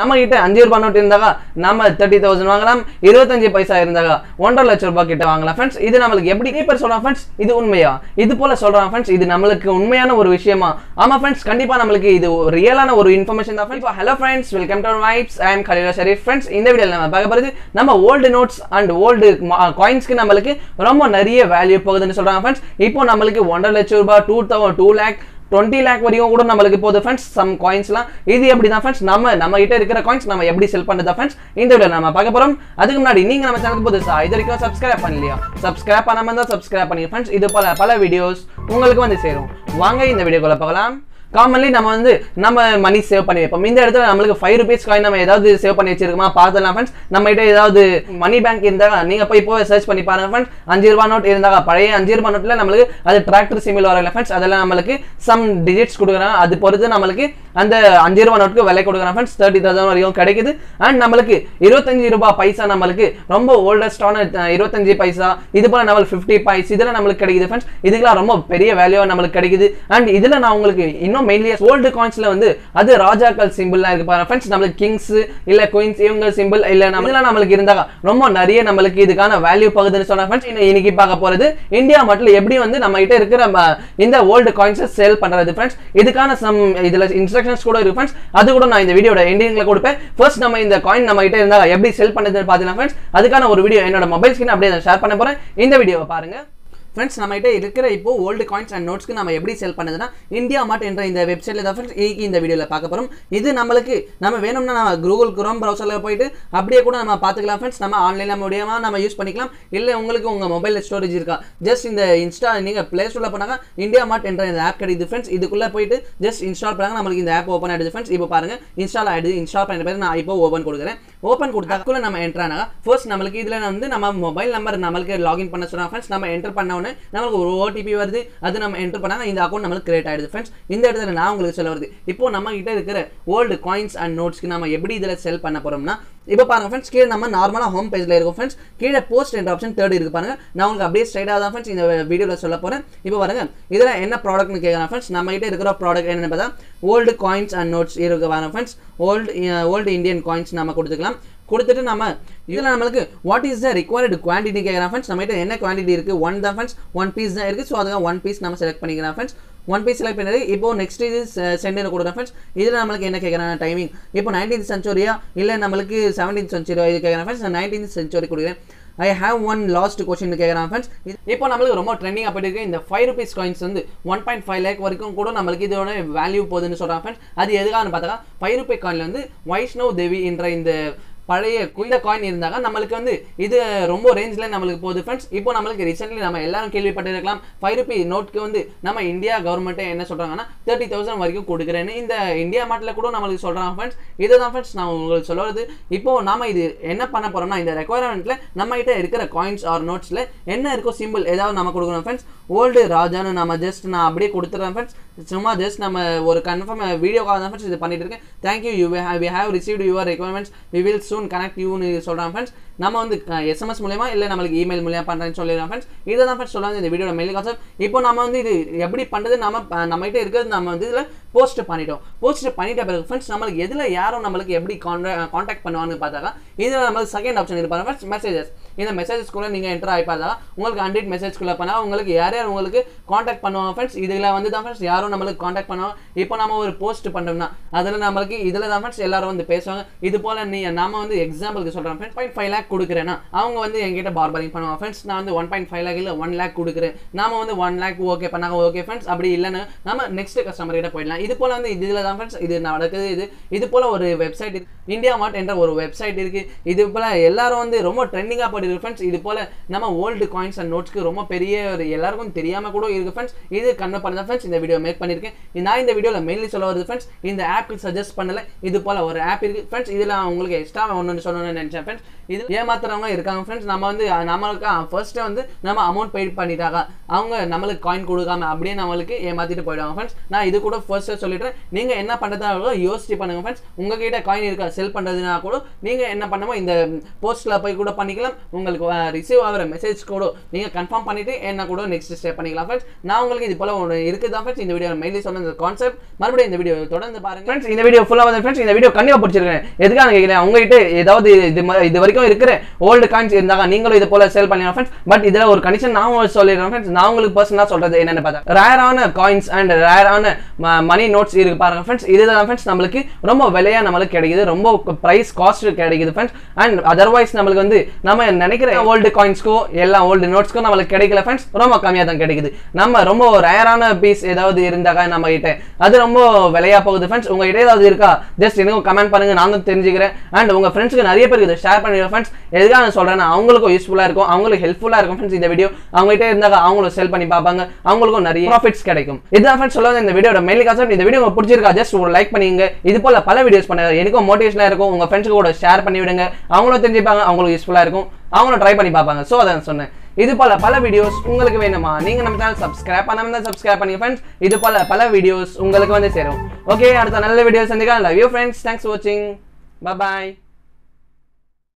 நம்ம கிட்ட அஞ்சு ரூபாய் நோட் இருந்தாக்கா நம்ம தேர்ட்டி தௌசண்ட் வாங்கலாம் இருபத்தஞ்சு பைசா இருந்தாக்கா ஒன்றரை லட்சம் ரூபாய் கிட்ட வாங்கலாம் ஃப்ரெண்ட்ஸ் இது நம்மளுக்கு எப்படி பேர் சொல்றான் ஃப்ரெண்ட்ஸ் இது உண்மையா இது போல சொல்றான் ஃப்ரெண்ட்ஸ் இது நம்மளுக்கு உண்மையான ஒரு விஷயமா ஆமா ஃப்ரெண்ட்ஸ் கண்டிப்பா நம்மளுக்கு இது ரியலான ஒரு இன்ஃபர்மேஷன் தான் friends hello friends welcome to vibes I am Khalila Sharif friends இந்த வீடியோவில் நம்ம பார்க்க போகிறது நம்ம ஓல்டு நோட்ஸ் அண்ட் ஓல்டு காயின்ஸ்க்கு நம்மளுக்கு ரொம்ப நிறைய வேல்யூ போகுதுன்னு சொல்றாங்க ஃப்ரெண்ட்ஸ் இப்போ நம்மளுக்கு ஒன்றரை லட்சம் ரூபாய் two thou two lakh twenty lakh வரைக்கும் கூட நம்மளுக்கு போகுது ஃப்ரெண்ட்ஸ் சம் காயின்ஸ்லாம் இது எப்படி தான் ஃப்ரெண்ட்ஸ் நம்ம நம்ம கிட்ட இருக்கிற காயின்ஸ் நம்ம எப்படி செல் பண்ணுறதா ஃப்ரெண்ட்ஸ் இந்த வீடியோ நம்ம பார்க்க போறோம் அதுக்கு முன்னாடி நீங்க நம்ம சேனலுக்கு புதுசா இது வரைக்கும் சப்ஸ்கிரைப் பண்ணலையா சப்ஸ்கிரைப் பண்ணாம இருந்தால் சப்ஸ்கிரைப் பண்ணி ஃப்ரெண்ட்ஸ் இது பல பல வீடியோஸ் உங்களுக்கு வந்து சேரும் வாங்க இந்த வீடியோக்குள்ள பார்க்கலாம் காமன்லி நம்ம வந்து நம்ம மணி சேவ் பண்ணி வைப்போம் இந்த இடத்துல நம்மளுக்கு ஃபைவ் ருபீஸ் காயின் நம்ம ஏதாவது சேவ் பண்ணி வச்சிருக்கோமா பார்த்துலாம் ஃப்ரெண்ட்ஸ் நம்ம கிட்ட ஏதாவது மணி பேங்க் இருந்தா நீங்க போய் போய் சர்ச் பண்ணி பாருங்க ஃப்ரெண்ட்ஸ் அஞ்சு ரூபா நோட் இருந்தாங்க பழைய அஞ்சு ரூபா நோட்ல நம்மளுக்கு அது டிராக்டர் சிமில் வரல ஃப்ரெண்ட்ஸ் அதெல்லாம் நம்மளுக்கு சம் டிஜிட்ஸ் கொடுக்குறாங்க அது பொறுத்து நம்மளுக்கு அந்த அஞ்சு ரூபா நோட்டுக்கு விலை கொடுக்குறாங்க ஃப்ரெண்ட்ஸ் தேர்ட்டி தௌசண்ட் வரைக்கும் கிடைக்குது அண்ட் நம்மளுக்கு இருபத்தஞ்சு ரூபாய் பைசா நம்மளுக்கு ரொம்ப ஓல்டஸ்டான இருபத்தஞ்சு பைசா இது போல நம்மளுக்கு ஃபிஃப்டி பைஸ் இதெல்லாம் நம்மளுக்கு கிடைக்குது ஃப்ரெண்ட்ஸ் இதுக்கெல்லாம் ரொம்ப பெரிய வேல்யூ நம்மளுக்கு கிடைக்குது அண்ட் இதுல நான் உங்களுக்கு இன்னும் மெயின்லி ஓல்டு காயின்ஸ்ல வந்து அது ராஜாக்கள் சிம்பிள்லாம் இருக்கு பாருங்க ஃப்ரெண்ட்ஸ் நம்மளுக்கு கிங்ஸ் இல்ல குயின்ஸ் இவங்க சிம்பிள் இல்ல நம்ம இதெல்லாம் நம்மளுக்கு இருந்தாங்க ரொம்ப நிறைய நம்மளுக்கு இதுக்கான வேல்யூ பகுதுன்னு சொன்னா ஃப்ரெண்ட்ஸ் இன்னைக்கு பார்க்க போறது இந்தியா மட்டும் எப்படி வந்து நம்ம கிட்ட இருக்கிற ம, இந்த ஓல்டு காயின்ஸை சேல் பண்றது ஃப்ரெண்ட்ஸ் இதுக்கான சம் இதுல இன்ஸ்ட்ரக்ஷன்ஸ் கூட இருக்கு ஃப்ரெண்ட்ஸ் அது கூட நான் இந்த வீடியோட எண்டிங்ல கொடுப்பேன் ஃபர்ஸ்ட் நம்ம இந்த காயின் நம்ம கிட்ட இருந்தா எப்படி செல் பண்ணுறதுன்னு பார்த்தீங்கன்னா ஃப்ரெண்ட்ஸ் அதுக்கான ஒரு வீடியோ என்னோட மொபைல் ஸ்கிரீன் அப்படியே ஷேர் பண்ண போறேன் இந்த வீடியோவை பாருங்க ஃப்ரெண்ட்ஸ் நம்ம கிட்ட இருக்கிற இப்போ ஓல்டு காயின்ஸ் அண்ட் நோட்ஸ்க்கு நம்ம எப்படி செல் பண்ணுதுன்னா இந்தியா மார்ட் என்ற இந்த வெப்சைட்ல தான் ஃப்ரெண்ட்ஸ் இன்னைக்கு இந்த வீடியோவில் பார்க்க போகிறோம் இது நம்மளுக்கு நம்ம வேணும்னா நம்ம கூகுள் குரோம் ப்ரௌசரில் போயிட்டு அப்படியே கூட நம்ம பார்த்துக்கலாம் ஃப்ரெண்ட்ஸ் நம்ம ஆன்லைனில் மூலியமாக நம்ம யூஸ் பண்ணிக்கலாம் இல்லை உங்களுக்கு உங்கள் மொபைல் ஸ்டோரேஜ் இருக்கா ஜஸ்ட் இந்த இன்ஸ்டா நீங்கள் ப்ளே ஸ்டோரில் போனாங்க இந்தியா மார்ட் என்ற இந்த ஆப் கிடைக்குது ஃப்ரெண்ட்ஸ் இதுக்குள்ளே போயிட்டு ஜஸ்ட் இன்ஸ்டால் பண்ணாங்க நம்மளுக்கு இந்த ஆப் ஓப்பன் ஆயிடுது ஃப்ரெண்ட்ஸ் இப்போ பாருங்க இன்ஸ்டால் ஆயிடுது இன்ஸ்டால் பண்ண பிறகு நான் இப்போ ஓப்பன் கொடுக்குறேன் ஓப்பன் கொடுத்தாக்குள்ள நம்ம என்ட்ரு ஆனாங்க ஃபர்ஸ்ட் நம்மளுக்கு இதில் வந்து நம்ம மொபைல் நம்பர் நம்மளுக்கு லாகின் பண்ண சொன்னாங்க ஃப்ரெண்ட்ஸ் நம்ம என்டர் பண்ண உடனே நம்மளுக்கு ஒரு ஓடிபி வருது அது நம்ம என்டர் பண்ணாங்க இந்த அக்கௌண்ட் நம்மளுக்கு கிரியேட் ஆயிடுது ஃப்ரெண்ட்ஸ் இந்த இடத்துல நான் உங்களுக்கு சொல்ல வருது இப்போ நம்ம கிட்ட இருக்கிற ஓல்டு காயின்ஸ் அண்ட் நோட்ஸ்க்கு நம்ம எப்படி இதில் செல் பண்ண போறோம்னா இப்போ பாருங்க ஃப்ரெண்ட்ஸ் கீழே நம்ம நார்மலாக ஹோம் பேஜில் இருக்கும் ஃப்ரெண்ட்ஸ் கீழே போஸ்ட் என்ற ஆப்ஷன் தேர்ட் இருக்கு பாருங்க நான் உங்களுக்கு அப்படியே ஸ்ட்ரைட்டாக தான் ஃப்ரெண்ட்ஸ் இந்த வீடியோவில் சொல்ல போறேன் இப்போ பாருங்க இதில் என்ன ப்ராடக்ட்னு கேட்குறேன் ஃப்ரெண்ட்ஸ் நம்ம கிட்ட இருக்கிற ப்ராடக்ட் என்னென்னு பார்த்தா ஓல்டு காயின்ஸ் அண்ட் நோட்ஸ் இருக்கு பாருங்க friends old old Indian coins நம்ம கொடுத்துக்கலாம் கொடுத்துட்டு நம்ம இதில் நம்மளுக்கு what is the required quantity கேட்குறேன் ஃப்ரெண்ட்ஸ் நம்ம கிட்ட என்ன குவான்டிட்டி இருக்குது ஒன் தான் ஃப்ரெண்ட்ஸ் ஒன் பீஸ் தான் இருக்குது ஸோ அதுக்காக ஒன் பீஸ் நம்ம செலக்ட் பண்ணிக்கலாம் ஃப்ரெண்ட்ஸ் ஒன் பீஸ் செலக்ட் பண்ணது இப்போ நெக்ஸ்ட் இது சென்டர் கொடுக்குறேன் ஃப்ரெண்ட்ஸ் இதில் நம்மளுக்கு என்ன கேட்குறேன் டைமிங் இப்போ நைன்டீன்த் சென்ச்சுரியா இல்லை நம்மளுக்கு செவன்டீன்த் சென்ச்சுரியா இது கேட்குறேன் ஃப்ரெண்ட்ஸ் நான் நைன்டீன்த் சென்ச்சுரி கொடுக்குறேன் I have one last question கேட்குறான் ஃப்ரெண்ட்ஸ் இப்போ நம்மளுக்கு ரொம்ப ட்ரெண்டிங் அப்படி இருக்கு இந்த ஃபைவ் ருபீஸ் காயின்ஸ் வந்து ஒன் பாயிண்ட் ஃபைவ் லேக் வரைக்கும் கூட நம்மளுக்கு இதோட வேல்யூ போகுதுன்னு சொல்கிறாங்க ஃப்ரெண்ட்ஸ் அது எதுக்காகனு பார்த்தா ஃபைவ் ருபே காயினில் வந்து வைஷ்ணவ் தேவி என்ற இந்த பழைய குயில காயின் இருந்தாங்க நம்மளுக்கு வந்து இது ரொம்ப ரேஞ்சில் நம்மளுக்கு போகுது ஃப்ரெண்ட்ஸ் இப்போ நம்மளுக்கு ரீசென்ட்லி நம்ம எல்லாரும் கேள்விப்பட்டிருக்கலாம் ஃபைவ் ருபி நோட்க்கு வந்து நம்ம இந்தியா கவர்மெண்ட்டே என்ன சொல்கிறாங்கன்னா தேர்ட்டி தௌசண்ட் வரைக்கும் கொடுக்குறேன்னு இந்த இந்தியா மாட்டில் கூட நம்மளுக்கு சொல்கிறாங்க ஃப்ரெண்ட்ஸ் இதை தான் ஃப்ரெண்ட்ஸ் நான் உங்களுக்கு சொல்லுறது இப்போ நாம இது என்ன பண்ண போகிறோம்னா இந்த ரெக்குவயர்மெண்ட்டில் நம்ம கிட்ட இருக்கிற காயின்ஸ் ஆர் நோட்ஸில் என்ன இருக்கோ சிம்பிள் ஏதாவது நம்ம கொடுக்கணும் ஃப்ரெண்ட்ஸ் ஓல்டு ராஜான்னு நம்ம ஜஸ்ட் நான் அப்படியே கொடுத்துட்றேன் ஃப்ரெண்ட்ஸ் சும்மா ஜஸ்ட் நம்ம ஒரு கன்ஃபார்ம் வீடியோக்காக தான் ஃப்ரெண்ட்ஸ் இது பண்ணிட்டு இருக்கேன் thank you you we have received your requirements we will soon connect யூன்னு சொல்கிறாங்க ஃப்ரெண்ட்ஸ் நம்ம வந்து எஸ்எம்எஸ் மூலயமா இல்லை நம்மளுக்கு இமெயில் மூலியமா பண்ணுறேன்னு சொல்லிடுறோம் ஃப்ரெண்ட்ஸ் இதை தான் ஃப்ரெண்ட்ஸ் சொல்லுவாங்க இந்த வீடியோட மெயில் கான்செப்ட் இப்போ நம்ம வந்து இது எப்படி பண்ணுறது நம்ம ப- நம்ம கிட்ட இருக்கிறது நம்ம வந்து இதில் போஸ்ட் பண்ணிட்டோம் போஸ்ட் பண்ணிட்ட பிறகு ஃப்ரெண்ட்ஸ் நம்மளுக்கு எதில் யாரும் நம்மளுக்கு எப்படி காண்டாக்ட் பண்ணுவான்னு பார்த்தாக்கா இதில் நம்மளுக்கு செகண்ட் ஆப்ஷன் இருப்பாங்க ஃப்ரெண்ட்ஸ் மெசேஜஸ் இந்த மெசேஜஸ்க்குள்ளே நீங்கள் என்டர் ஆகி பார்த்தா உங்களுக்கு ஹண்ட்ரட் மெசேஜ்குள்ளே பண்ணால் உங்களுக்கு யார் யார் உங்களுக்கு காண்டாக்ட் பண்ணுவாங்க ஃப்ரெண்ட்ஸ் இதில் வந்து தான் ஃப்ரெண்ட்ஸ் யாரும் நம்மளுக்கு காண்டாக்ட் பண்ணுவாங்க இப்போ நம்ம ஒரு போஸ்ட் பண்ணுறோம்னா அதில் நம்மளுக்கு இதில் தான் ஃப்ரெண்ட்ஸ் எல்லாரும் வந்து பேசுவாங்க இது போல் நீ நாம வந்து எக்ஸாம்பிளுக்கு சொல்கிறேன் ஃப்ரெண்ட்ஸ் பாயிண்ட் ஃபைவ் லேக் கொடுக்குறேன்னா அவங்க வந்து என்கிட்ட பார்பரிங் பண்ணுவாங்க ஃப்ரெண்ட்ஸ் நான் வந்து ஒன் பாயிண்ட் ஃபைவ் லேக் இல்லை ஒன் லேக் கொடுக்குறேன் நாம வந்து ஒன் லேக் ஓகே பண்ணாங்க ஓகே ஃப்ரெண்ட்ஸ் அப்படி இல்லைன்னு நம்ம நெக்ஸ்ட் கஸ்டமர் கிட்ட போயிடலாம் இது போல் வந்து இதில் தான் ஃப்ரெண்ட்ஸ் இது நடக்குது இது இது போல் ஒரு வெப்சைட் இந்தியா மார்ட் என்ற ஒரு வெப்சைட் இருக்கு இது போல் எல்லாரும் வந்து ரொம்ப ட்ரெண்டிங்காக போயிருக்கு ஃப்ரெண்ட்ஸ் இது போல் நம்ம ஓல்டு காயின்ஸ் அண்ட் நோட்ஸ்க்கு ரொம்ப பெரிய ஒரு எல்லாருக்கும் தெரியாமல் கூட இருக்கு ஃப்ரெண்ட்ஸ் இது கண்ணு பண்ண ஃப்ரெண்ட்ஸ் இந்த வீடியோ மேக் பண்ணியிருக்கேன் நான் இந்த வீடியோவில் மெயின்லி சொல்ல வருது ஃப்ரெண்ட்ஸ் இந்த ஆப்புக்கு சஜஸ்ட் பண்ணல இது போல் ஒரு ஆப் இருக்கு ஃப்ரெண்ட்ஸ் இதில் உங்களுக்கு எக்ஸ்ட்ரா ஒன்று சொல்லணும்னு நினச்சேன் ஃப்ரெண்ட்ஸ் இது ஏமாத்துறவங்க இருக்காங்க ஃப்ரெண்ட்ஸ் நம்ம வந்து அஹ், நம்மளுக்கு ஃபர்ஸ்ட்டே வந்து நம்ம அமௌண்ட் பே பண்ணிட்டாங்க அவங்க நம்மளுக்கு காயின் கொடுக்காம அப்படியே நம்மளுக்கு ஏமாத்திட்டு போயிடுவாங்க ஃப்ரெண்ட்ஸ் நான் இது கூட ஃபர்ஸ்ட்டே சொல்லிடுறேன் நீங்கள் என்ன பண்ணுறதா யோசிச்சு பண்ணுங்க ஃப்ரெண்ட்ஸ் உங்ககிட்ட காயின் இருக்கா செல் பண்ணுறதுனா கூட நீங்கள் என்ன பண்ணுமோ இந்த போஸ்ட்டில் போய் கூட பண்ணிக்கலாம் உங்களுக்கு ரிசீவ் ஆகிற மெசேஜ் கூட நீங்கள் கன்ஃபார்ம் பண்ணிட்டு என்ன கூட நெக்ஸ்ட் ஸ்டே பண்ணிக்கலாம் ஃப்ரெண்ட்ஸ் நான் உங்களுக்கு இது போல ஒன்று இருக்குது தான் ஃப்ரெண்ட்ஸ் இந்த வீடியோ மெயின்லி சொன்ன இந்த கான்செப்ட் மறுபடியும் இந்த வீடியோ தொடர்ந்து பாருங்க ஃப்ரெண்ட்ஸ் இந்த வீடியோ ஃபுல்லாக வந்து ஃப்ரெண்ட்ஸ் இந்த வீடியோ கண்டிப்பாக பிடிச்சிருக்கேன் எதுக்காக கேட்குறேன் உங்ககிட்ட ஏதாவது இது ம- இது வரைக்கும் இருக்கிற ஓல்டு காயின்ஸ் இருந்தாங்க நீங்களும் இது போல சேல் பண்ணலாம் ஃப்ரெண்ட்ஸ் பட் இதில் ஒரு கண்டிஷன் நான் உங்களுக்கு சொல்லிடுறேன் ஃப்ரெண்ட்ஸ் நான் உங்களுக்கு பர்சனலாக சொல்றது என்னன்னு பார்த்தா ரேரான காயின்ஸ் அண்ட் ரேரான மணி நோட்ஸ் இருக்கு பாருங்க ஃப்ரெண்ட்ஸ் இதுதான் ஃப்ரெண்ட்ஸ் நம்மளுக்கு ரொம்ப விலையா நம்மளுக்கு கிடைக்குது ரொம்ப ப்ரைஸ் காஸ்ட் கிடைக்குது ஃப்ரெண்ட்ஸ் அண்ட் அதர்வைஸ் நம்மளுக்கு வந்து நம்ம நினைக்கிற ஓல்டு காயின்ஸ்க்கோ எல்லா ஓல்டு நோட்ஸ்க்கோ நம்மளுக்கு கிடைக்கல ஃப்ரெண்ட்ஸ் ரொம்ப கம்மியாக தான் கிடைக்குது நம்ம ரொம்ப ரேரான பீஸ் ஏதாவது இருந்தாக்கா நம்ம கிட்ட அது ரொம்ப விலையா போகுது ஃப்ரெண்ட்ஸ் உங்ககிட்ட ஏதாவது இருக்கா ஜஸ்ட் எனக்கு கமெண்ட் பண்ணுங்க நானும் தெரிஞ்சுக்கிறேன் அண்ட் உங்க ஃப்ரெண்ட்ஸ்க்கு நிறைய பேருக்கு இதை ஷேர் பண்ணிடுங்க ஃப்ரெண்ட்ஸ் எதுக்காக நான் சொல்றேன்னா அவங்களுக்கும் யூஸ்ஃபுல்லா இருக்கும் அவங்களுக்கு ஹெல்ப்ஃபுல்லா இருக்கும் ஃப்ரெண்ட்ஸ் இந்த வீடியோ அவங்ககிட்ட இருந்தாக்க அவங்களும் செல் பண்ணி பார்ப்பாங்க அவங்களுக்கும் நிறைய ப்ராஃபிட்ஸ் கிடைக்கும் இதுதான் ஃப்ரெண்ட்ஸ் சொல்லுவாங்க இந்த வீடியோட மெயில் கான்செப்ட் இந்த வீடியோ உங்களுக்கு பிடிச்சிருக்கா ஜஸ்ட் ஒரு லைக் பண்ணிங்க இது போல பல வீடியோஸ் பண்ணுங்க எனக்கும் மோட்டிவேஷனாக இருக்கும் உங்க ஃப்ரெண்ட்ஸ் கூட ஷேர் பண்ணி விடுங்க அவங்களும் தெரிஞ்சுப்பாங்க அவங்களுக்கு யூஸ்ஃபுல்லா இருக்கும் அவங்களும் ட்ரை பண்ணி பார்ப்பாங்க ஸோ அதான் சொன்னேன் இது போல பல வீடியோஸ் உங்களுக்கு வேணுமா நீங்க நம்ம சேனல் சப்ஸ்கிரைப் பண்ணாம தான் சப்ஸ்கிரைப் பண்ணி ஃப்ரெண்ட்ஸ் இது போல பல வீடியோஸ் உங்களுக்கு வந்து சேரும் ஓகே அடுத்த நல்ல வீடியோ சந்திக்கலாம் லவ் யூ ஃப்ரெண்ட்ஸ் தேங்க்ஸ் வாட்சிங் பாய்